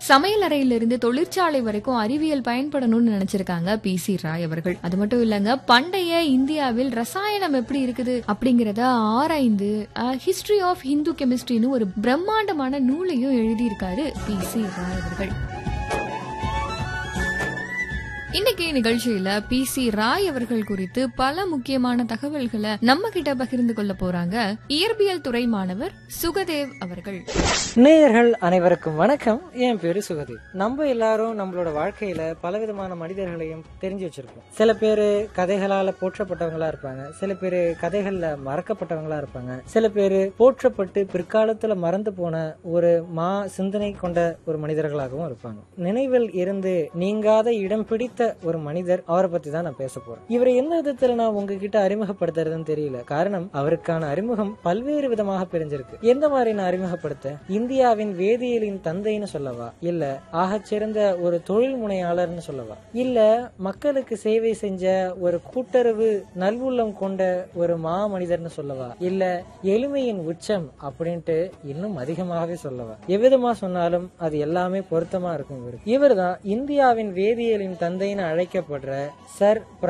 சமையல் அறையிலிருந்து தொழிற்சாலை வரைக்கும் அறிவியல் பயன்படணும்னு நினைச்சிருக்காங்க பி சி ராய் அவர்கள் அது மட்டும் இல்லங்க பண்டைய இந்தியாவில் ரசாயனம் எப்படி இருக்குது அப்படிங்கறத ஆராய்ந்து ஹிஸ்டரி ஆஃப் ஹிந்து கெமிஸ்ட்ரின்னு ஒரு பிரம்மாண்டமான நூலையும் எழுதியிருக்காரு பி சி ராய் அவர்கள் இன்னைக்கு நிகழ்ச்சியில பி சி ராய் அவர்கள் குறித்து பல முக்கியமான தகவல்களை நம்ம கிட்ட பகிர்ந்து கொள்ள போறாங்க இயற்பியல் துறை மாணவர் சுகதேவ் அவர்கள் நேயர்கள் அனைவருக்கும் வணக்கம் என் பேரு சுகதேவ் நம்ம எல்லாரும் நம்மளோட வாழ்க்கையில பலவிதமான மனிதர்களையும் தெரிஞ்சு வச்சிருப்போம் சில பேரு கதைகளால போற்றப்பட்டவங்களா இருப்பாங்க சில பேரு கதைகள்ல மறக்கப்பட்டவங்களா இருப்பாங்க சில பேரு போற்றப்பட்டு பிற்காலத்துல மறந்து போன ஒரு மா சிந்தனை கொண்ட ஒரு மனிதர்களாகவும் இருப்பாங்க நினைவில் இருந்து நீங்காத இடம் பிடித்த ஒரு மனிதர் அவரை பத்தி தான் நான் பேச போறேன் இவரை எந்த விதத்துல நான் உங்ககிட்ட அறிமுகப்படுத்துறதுன்னு தெரியல காரணம் அவருக்கான அறிமுகம் பல்வேறு விதமாக பிரிஞ்சிருக்கு எந்த மாதிரி நான் அறிமுகப்படுத்த இந்தியாவின் வேதியியலின் தந்தைன்னு சொல்லவா இல்ல ஆகச் சிறந்த ஒரு தொழில் முனையாளர்னு சொல்லவா இல்ல மக்களுக்கு சேவை செஞ்ச ஒரு கூட்டுறவு நல்வுள்ளம் கொண்ட ஒரு மா மனிதர்னு சொல்லவா இல்ல எளிமையின் உச்சம் அப்படின்ட்டு இன்னும் அதிகமாகவே சொல்லவா எவ்விதமா சொன்னாலும் அது எல்லாமே பொருத்தமா இருக்கும் இவருக்கு இவர்தான் இந்தியாவின் வேதியியலின் தந்தைன்னு அழைக்கப்படுற சர்